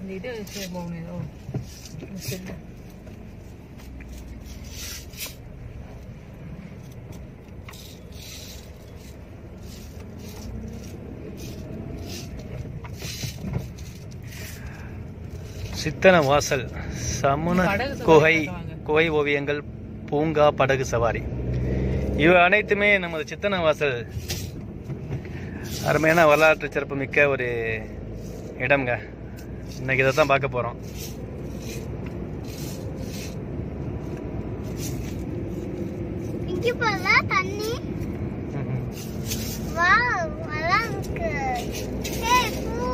இந்த இது சரி போகணும் ஏதோ இந்த செல்லு சித்தன வாசல் சமண படகு சவாரி குகை பண்ணுவாங்க. குகை ஓவியங்கள் பூங்கா படகு சவாரி இவை அனைத்துமே நமது சித்தன வாசல் அருமையான வரலாற்று சிறப்பு மிக்க ஒரு இடம்ங்க இன்னைக்கு இதை தான் பார்க்க போகிறோம் இங்க போல தண்ணி வாவ் நல்லா இருக்கு ஏய் பூ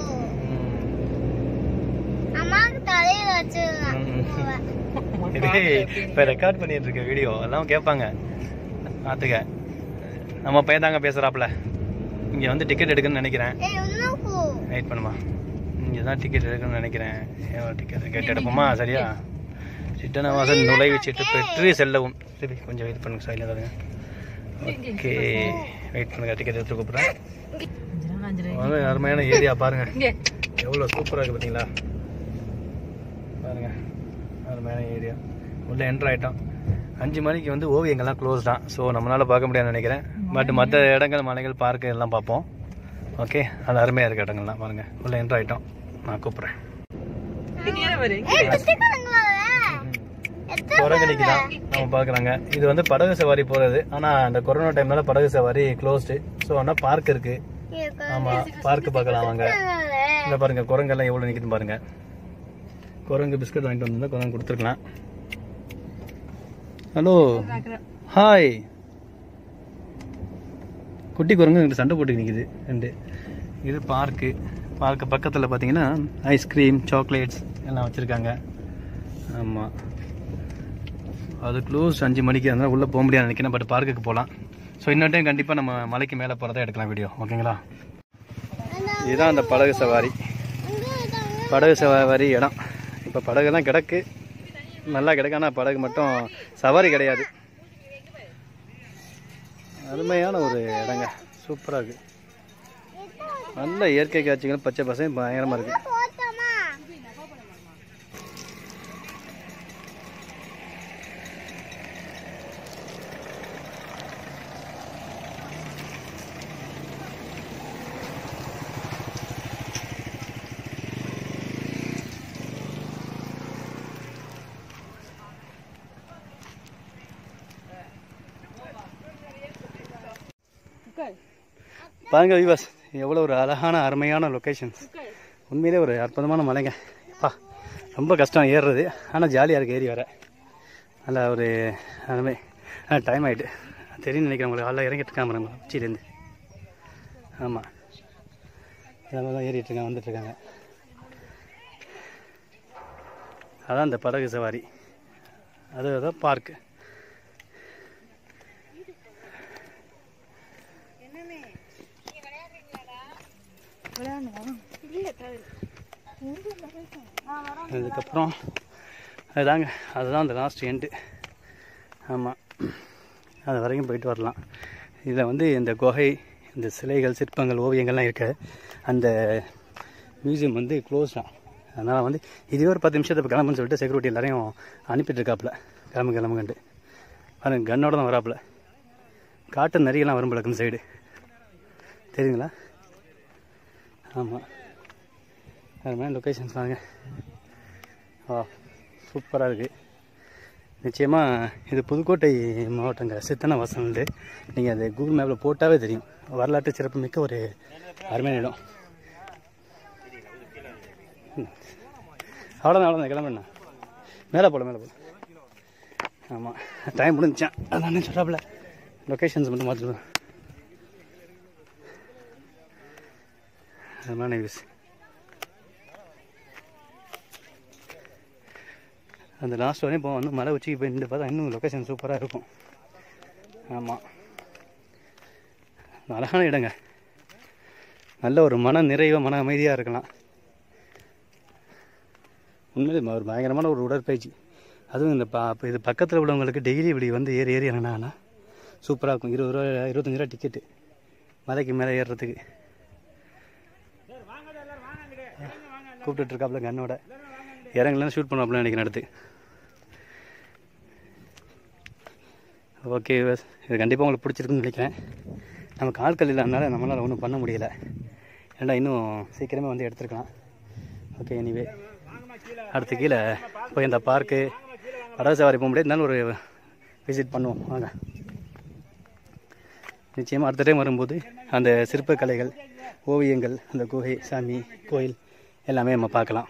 அம்மாக்கு தலையில வச்சிருக்கேன் பூவை. இது இப்போ ரெக்கார்ட் பண்ணிட்டு இருக்க வீடியோ எல்லாம் கேட்பாங்க பார்த்துக்க நம்ம பையன் தாங்க பேசுகிறாப்புல இங்கே வந்து டிக்கெட் எடுக்கணும்னு நினைக்கிறேன் ஏய் இன்னும் பூ வெயிட் பண்ணுமா இங்கே தான் டிக்கெட் எடுக்கணும்னு நினைக்கிறேன் டிக்கெட் கேட்டு எடுப்போமா சரியா சிட்டனவாசல் நுழைவுச்சீட்டு பெற்று செல்லவும் சரி கொஞ்சம் வெயிட் பண்ணுங்க சைடில் இருங்க ஓகே வெயிட் பண்ணுங்க டிக்கெட் எடுத்து கூப்பிட்றேன் அஞ்சு நாள் அஞ்சு நாள் அது அருமையான ஏரியா பாருங்க இங்கே எவ்வளோ சூப்பராக இருக்குது பார்த்தீங்களா பாருங்க அருமையான ஏரியா உள்ளே என்ட்ரு ஆகிட்டோம் அஞ்சு மணிக்கு வந்து ஓவியங்கள்லாம் க்ளோஸ் தான் ஸோ நம்மளால் பார்க்க முடியாதுன்னு நினைக்கிறேன் பட் மற்ற இடங்கள் மலைகள் பார்க்கு எல்லாம் பார்ப்போம் ஓகே அது அருமையாக இருக்க இடங்கள்லாம் பாருங்கள் உள்ளே என்ட்ரு ஆகிட்டோம் நான் கூப்பிட்றேன் இங்கே ஏன் வரு ஏய் குட்டிக்குழந்தைங்களா எத்தனை குரங்கணிக்கு தான் நம்ம பார்க்குறாங்க இது வந்து படகு சவாரி போகிறது ஆனால் அந்த கொரோனா டைம்னால படகு சவாரி க்ளோஸ்டு ஸோ ஆனால் பார்க் இருக்குது இருக்கு ஆமாம் பார்க்கு பார்க்கலாம் வாங்க இந்த பாருங்க குரங்கெல்லாம் எவ்வளோ நிற்குதுன்னு பாருங்க குரங்கு பிஸ்கட் வாங்கிட்டு வந்திருந்தா குரங்கு கொடுத்துருக்கலாம் ஹலோ ஹாய் குட்டி குரங்கு எங்கிட்ட சண்டை போட்டு நிற்குது ரெண்டு இது பார்க்கு பார்க்கு பக்கத்தில் பார்த்தீங்கன்னா ஐஸ்கிரீம் சாக்லேட்ஸ் எல்லாம் வச்சுருக்காங்க ஆமாம் அது க்ளோஸ் அஞ்சு மணிக்கு அதனால் உள்ளே போக முடியாது நினைக்கிறேன் பட் பார்க்குக்கு போகலாம் ஸோ இன்னொரு டைம் கண்டிப்பாக நம்ம மலைக்கு மேலே போகிறதா எடுக்கலாம் வீடியோ ஓகேங்களா இதுதான் அந்த படகு சவாரி படகு சவாரி இடம் இப்போ படகுலாம் கிடக்கு நல்லா கிடக்கு ஆனால் படகு மட்டும் சவாரி கிடையாது அருமையான ஒரு இடங்க சூப்பராக இருக்குது நல்ல இயற்கை காட்சிகள் பச்சை பசங்க பயங்கரமாக இருக்குது போட்டோமா பாருங்க விவாஸ் எவ்வளோ ஒரு அழகான அருமையான லொக்கேஷன்ஸ் உண்மையிலே ஒரு அற்புதமான மலைங்க பா ரொம்ப கஷ்டம் ஏறுறது ஆனால் ஜாலியாக இருக்குது ஏறி வர நல்ல ஒரு அருமை டைம் ஆகிட்டு தெரியும் நினைக்கிறேன் உங்களுக்கு ஆளில் இறங்கிட்டு இருக்காங்க நம்ம உச்சியிலேருந்து ஆமாம் எல்லாமே தான் ஏறிட்டு இருக்காங்க வந்துட்டு இருக்காங்க அதான் இந்த படகு சவாரி அது அதான் பார்க்கு அதுக்கப்புறம் அதுதாங்க அதுதான் அந்த லாஸ்ட் எண்டு ஆமாம் அது வரைக்கும் போயிட்டு வரலாம் இதில் வந்து இந்த குகை இந்த சிலைகள் சிற்பங்கள் ஓவியங்கள்லாம் இருக்க அந்த மியூசியம் வந்து க்ளோஸ் தான் அதனால் வந்து இதுவே ஒரு பத்து நிமிஷத்துக்கு கிளம்புன்னு சொல்லிட்டு செக்யூரிட்டி எல்லாரையும் அனுப்பிட்டு இருக்காப்புல கிளம்பு கிளம்புங்கன்ட்டு பாருங்க கன்னோட தான் வராப்புல காட்டு நரியெல்லாம் வரும் போல இந்த சைடு தெரியுங்களா ஆமாம் அது மாதிரி லொக்கேஷன்ஸ் பாருங்க ஆ சூப்பராக இருக்குது நிச்சயமாக இது புதுக்கோட்டை மாவட்டங்க சித்தன வாசல்ண்டு நீங்கள் அது கூகுள் மேப்பில் போட்டாவே தெரியும் வரலாற்று சிறப்பு மிக்க ஒரு அருமையான இடம் ம். அவ்வளோதான் அவ்வளோதான் கிளம்புண்ணா மேலே போல மேலே போல ஆமாம் டைம் முடிஞ்சான் அதானே சொல்கிறாப்புல லொக்கேஷன்ஸ் மட்டும் மாற்றிடுவேன் அருமையான வியூஸ் அந்த லாஸ்ட் வரையும் போவோம் வந்து மலை உச்சிக்கு போய் நின்று பார்த்தா இன்னும் லொக்கேஷன் சூப்பராக இருக்கும் ஆமாம் அழகான இடங்க நல்ல ஒரு மன நிறைவாக மன அமைதியாக இருக்கலாம் உண்மையிலே ஒரு பயங்கரமான ஒரு உடற்பயிற்சி அதுவும் இந்த பா இப்போ இது பக்கத்தில் உள்ளவங்களுக்கு டெய்லி இப்படி வந்து ஏறி ஏறி இறங்கினாங்கன்னா சூப்பராக இருக்கும் இருபது ரூபா இருபத்தஞ்சி ரூபா டிக்கெட்டு மலைக்கு மேலே ஏறுறதுக்கு கூப்பிட்டுட்டு இருக்காப்புல கண்ணோட இறங்கலன்னு ஷூட் பண்ணுவாப்புல நினைக்கிறேன் அடுத்து ஓகே விவஸ் இது கண்டிப்பாக உங்களுக்கு பிடிச்சிருக்குன்னு நினைக்கிறேன் நமக்கு ஆட்கள் இல்லாதனால நம்மளால் ஒன்றும் பண்ண முடியல ஏன்டா இன்னும் சீக்கிரமே வந்து எடுத்துருக்கலாம் ஓகே எனிவே அடுத்து கீழே போய் இந்த பார்க்கு படகு சவாரி போக முடியாது இருந்தாலும் ஒரு விசிட் பண்ணுவோம் வாங்க நிச்சயமாக அடுத்த டைம் வரும்போது அந்த சிற்பக்கலைகள் ஓவியங்கள் அந்த குகை சாமி கோயில் எல்லாமே நம்ம பார்க்கலாம்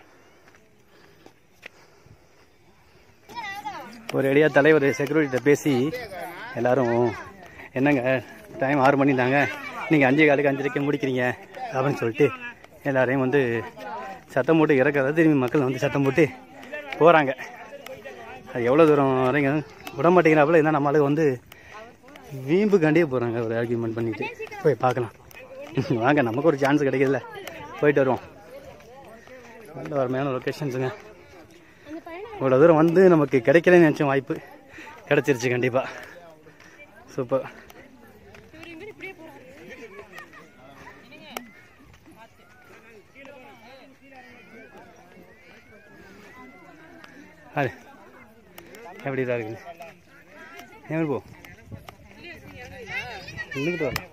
ஒரு அடியா தலைவர் செக்யூரிட்டிகிட்ட பேசி எல்லாரும் என்னங்க டைம் ஆறு மணி தாங்க நீங்கள் அஞ்சு காலுக்கு அஞ்சரைக்கு முடிக்கிறீங்க அப்படின்னு சொல்லிட்டு எல்லாரையும் வந்து சத்தம் போட்டு இறக்காத திரும்பி மக்கள் வந்து சத்தம் போட்டு போகிறாங்க அது எவ்வளோ தூரம் வரைங்க விட மாட்டேங்கிறாப்புல இருந்தால் நம்மளுக்கு வந்து வீம்பு காண்டியே போகிறாங்க ஒரு ஆர்கியூமெண்ட் பண்ணிட்டு போய் பார்க்கலாம் வாங்க நமக்கு ஒரு சான்ஸ் கிடைக்குதுல்ல போயிட்டு வருவோம் நல்ல அருமையான லொக்கேஷன்ஸுங்க இவ்வளோ தூரம் வந்து நமக்கு கிடைக்கலன்னு நினச்ச வாய்ப்பு கிடச்சிருச்சு கண்டிப்பாக சூப்பர் அது எப்படி தான் இருக்குது எப்படி போ நின்றுக்கிட்டு வா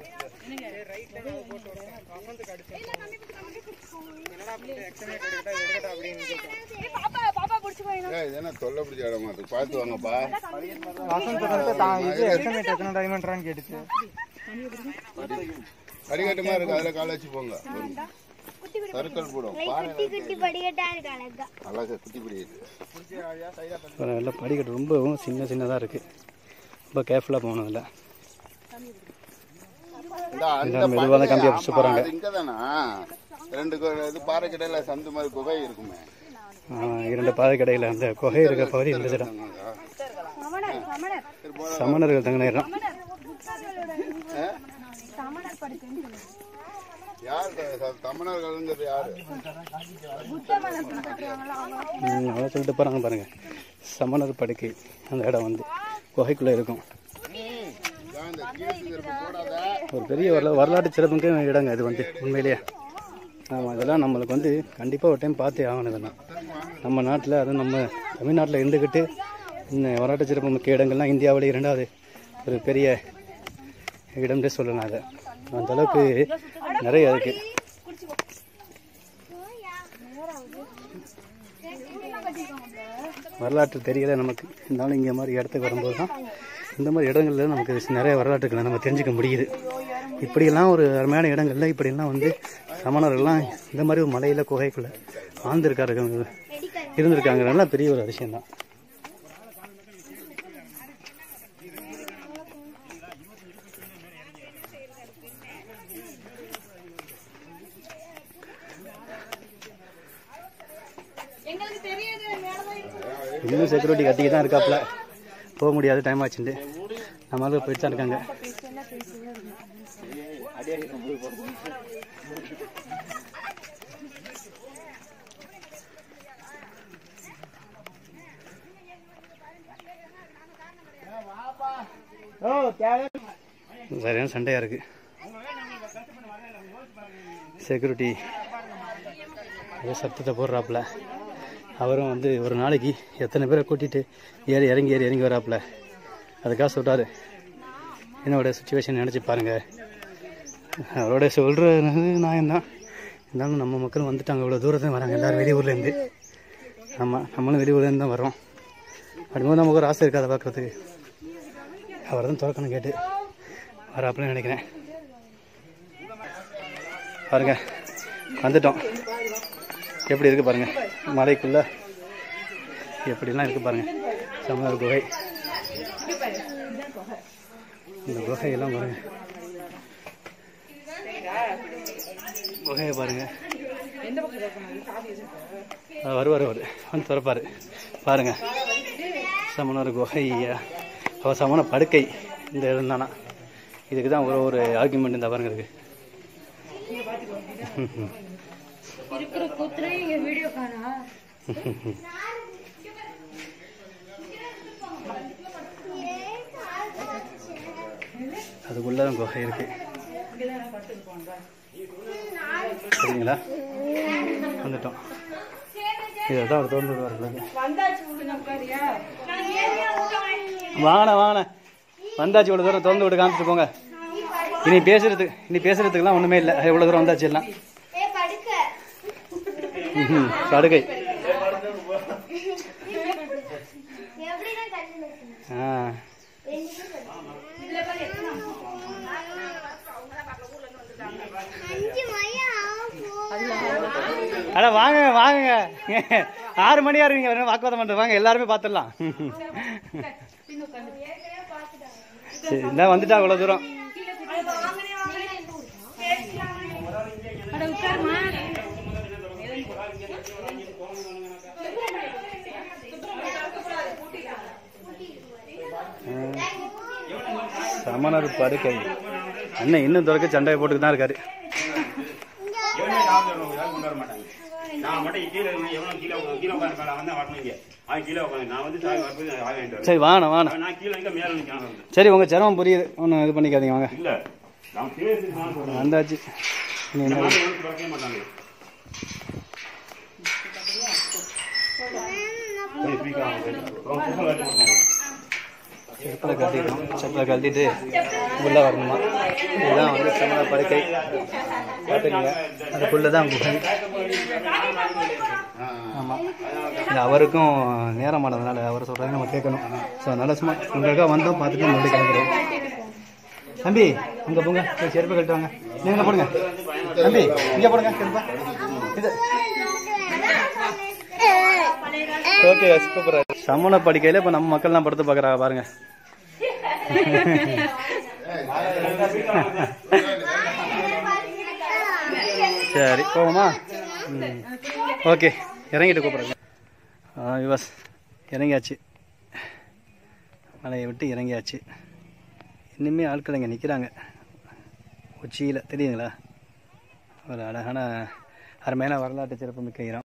ஏய், இது என்ன தொல்லை பிடிச்ச இடமா இருக்கு பார்த்து வாங்கப்பா படிக்கட்டுமா இருக்கு அதுல கால வச்சு போங்க வரும். சறுக்கல் போடும் பாறை குட்டி குட்டி படிக்கட்டா இருக்கு அழகா அழகா குட்டி பிடிக்குது நல்லா படிக்கட்டு ரொம்பவும் சின்ன சின்னதாக இருக்குது ரொம்ப கேர்ஃபுல்லாக போகணும் இல்லை இந்த அந்த இதான் மெதுவா தான் கம்பியை ஆமா, பிடிச்சு போறாங்க. அது இங்கதானா ரெண்டு கு- இது பாறை கடையில சந்து மாதிரி குகை இருக்குமே இரண்டு பாதைக்கடையில் அந்த குகை இருக்க பகுதி இந்த இடம் சமணர்கள் தங்கின இடம் யார் த- தமிழர்கள்ங்கிறது யாரு ம், அதான் சொல்லிட்டு போகிறாங்க பாருங்க சமணர் படுக்கை அந்த இடம் வந்து குகைக்குள்ளே இருக்கும் இதான் இந்த கீழ்த்து திருப்பு போடாத ஒரு பெரிய வரலா வரலாற்று சிறப்புக்கு இடங்க இது வந்து உண்மையிலேயே ஆமாம் இதெல்லாம் நம்மளுக்கு வந்து கண்டிப்பாக ஒரு டைம் பார்த்தே ஆகணும் இதெல்லாம் நம்ம நாட்டில் அதுவும் நம்ம தமிழ்நாட்டில் இருந்துக்கிட்டு இந்த வரலாற்று சிறப்பு மிக்க இடங்கள்லாம் இந்தியாவிலே இரண்டாவது ஒரு பெரிய இடம்னே சொல்லலாம் அதை அந்த அளவுக்கு நிறைய இருக்கு வரலாற்று தெரியல நமக்கு இருந்தாலும் இங்கே மாதிரி இடத்துக்கு வரும்போது தான் இந்த மாதிரி இடங்கள்ல நமக்கு நிறைய வரலாற்றுகளை நம்ம தெரிஞ்சுக்க முடியுது இப்படியெல்லாம் ஒரு அருமையான இடங்கள்ல இப்படியெல்லாம் வந்து சமணர்கள்லாம் இந்த மாதிரி ஒரு மலையில குகைக்குள்ள ஆழ்ந்திருக்காரு இருந்திருக்காங்கிறதுனால பெரிய ஒரு அதிசயம் தான் இன்னும் செக்யூரிட்டி கட்டிக்கு தான் இருக்காப்புல போக முடியாது டைம் ஆச்சுட்டு நம்மளால போயிட்டு தான் இருக்காங்க சரியான சண்டையா இருக்கு செக்யூரிட்டி ஏதோ சத்தத்தை போடுறாப்புல அவரும் வந்து ஒரு நாளைக்கு எத்தனை பேரை கூட்டிட்டு ஏறி இறங்கி ஏறி இறங்கி வராப்புல அதுக்காக சொல்றாரு என்னோட சுச்சுவேஷன் நினச்சி பாருங்க அவரோட சொல்கிறது நான் தான் இருந்தாலும் நம்ம மக்கள் வந்துட்டாங்க இவ்வளோ தூரத்தில் வராங்க எல்லாரும் வெளியூர்லேருந்து ஆமாம் நம்மளும் வெளியூர்லேருந்து தான் வரோம் அப்படிங்கும்போது நமக்கு ஒரு ஆசை இருக்கு அதை பார்க்குறதுக்கு அவர் தான் திறக்கணும் கேட்டு வராப்புலன்னு நினைக்கிறேன் பாருங்க வந்துட்டோம் எப்படி இருக்கு பாருங்க மலைக்குள்ள எப்படிலாம் இருக்கு பாருங்க சமணர் குகை இந்த குகையெல்லாம் பாருங்க குகையை பாருங்க ஆ, வருவார் அவர் வந்து திறப்பாரு பாருங்க சமணர் குகை அவர் சமண படுக்கை இந்த இடம் தானா இதுக்கு தான் ஒரு ஒரு ஆர்குமெண்ட் இந்த பாருங்க இருக்கு இருக்கிற கூத்துலே இங்க வீடியோ காணா அதுக்குள்ள தான் குகை இருக்கு சரிங்களா வந்துட்டோம் இதை தான் அவர் திறந்து விடுவார் வாங்கண்ணா வாங்கண்ணா வந்தாச்சு இவ்வளோ தூரம் திறந்து விட்டு காமிச்சிட்டு போங்க இனி பேசுறது இனி பேசுறதுக்குலாம் ஒன்றுமே இல்லை இவ்வளோ தூரம் வந்தாச்சு எல்லாம் ஏ படுக்க ம்ஹும். படுகை எப்படின்னா கண்ணு வைக்கணும் ஆ அஞ்சு மணி ஆகும் அட வாங்க வாங்க ஆறு மணியா இருக்கீங்க வெறும் வாக்குவாதம் பண்றது வாங்க எல்லாருமே பார்த்துடலாம் சரி இந்த வந்துட்டா இவ்வளோ தூரம் அட உட்காருமா சமணர் படுக்கை அண்ணன் இன்னும் தொடக்க சண்டையை போட்டுக்கு தான் இருக்காரு எவனே சாப்பிட்டு யாரும் கொண்டு வர மாட்டாங்க நான் மட்டும் கீழே இருந்து எவனும் கீழே உட்காந்து- கீழே உட்காந்து நான் வந்து வரணும் இங்க அவன் கீழே உட்காந்து நான் வந்து சாவி வரப்போது ஆக வேண்டிய சரி வாண்ணா வாண்ணா நான் கீழே நிற்க மேலே நிற்கணும் வந்து சரி உங்க சிரமம் புரியுது ஒன்றும் இது பண்ணிக்காதீங்க வாங்க இல்ல நான் பேசி நான் சொல்றேன் வந்தாச்சு இனி இந்த என்ன மாதிரி வந்து திறக்கவே மாட்டாங்க போய் speaker ஆன் பண்ணு. ரொம்ப புதுசா வேலை பார்ப்பாங்க. செப்பலை கட்டிட்டோம் செப்பலை கழட்டிட்டு உள்ளே வரணுமா இதுதான் வந்து சமண படுக்கை பார்த்துக்கங்க அதுக்குள்ளே தான் குகை ஆமாம் இது அவருக்கும் நேரமானதுனால அவர் சொல்கிறாங்க நம்ம கேட்கணும் ஸோ அதனால சும்மா உங்களுக்காக வந்தோம் பார்த்துட்டு மறுபடியும் கிளம்புறோம் தம்பி இங்கே போங்க போய் செருப்பு கழட்டு வாங்க நீங்களே போடுங்க தம்பி இங்கே போடுங்க செருப்பா இது ஓகே சூப்பர் சமண படுக்கையில் இப்போ நம்ம மக்கள்லாம் படுத்து பார்க்குறாங்க பாருங்க சரி போவோமா ம். ஓகே இறங்கிட்டு கூப்பிட்றேங்க விவாஸ் இறங்கியாச்சு மலையை விட்டு இறங்கியாச்சு இன்னுமே ஆட்கள் இங்கே நிற்கிறாங்க உச்சியில் தெரியுங்களா ஒரு அழகான அருமையான வரலாற்று சிறப்பு மிக்க இடம்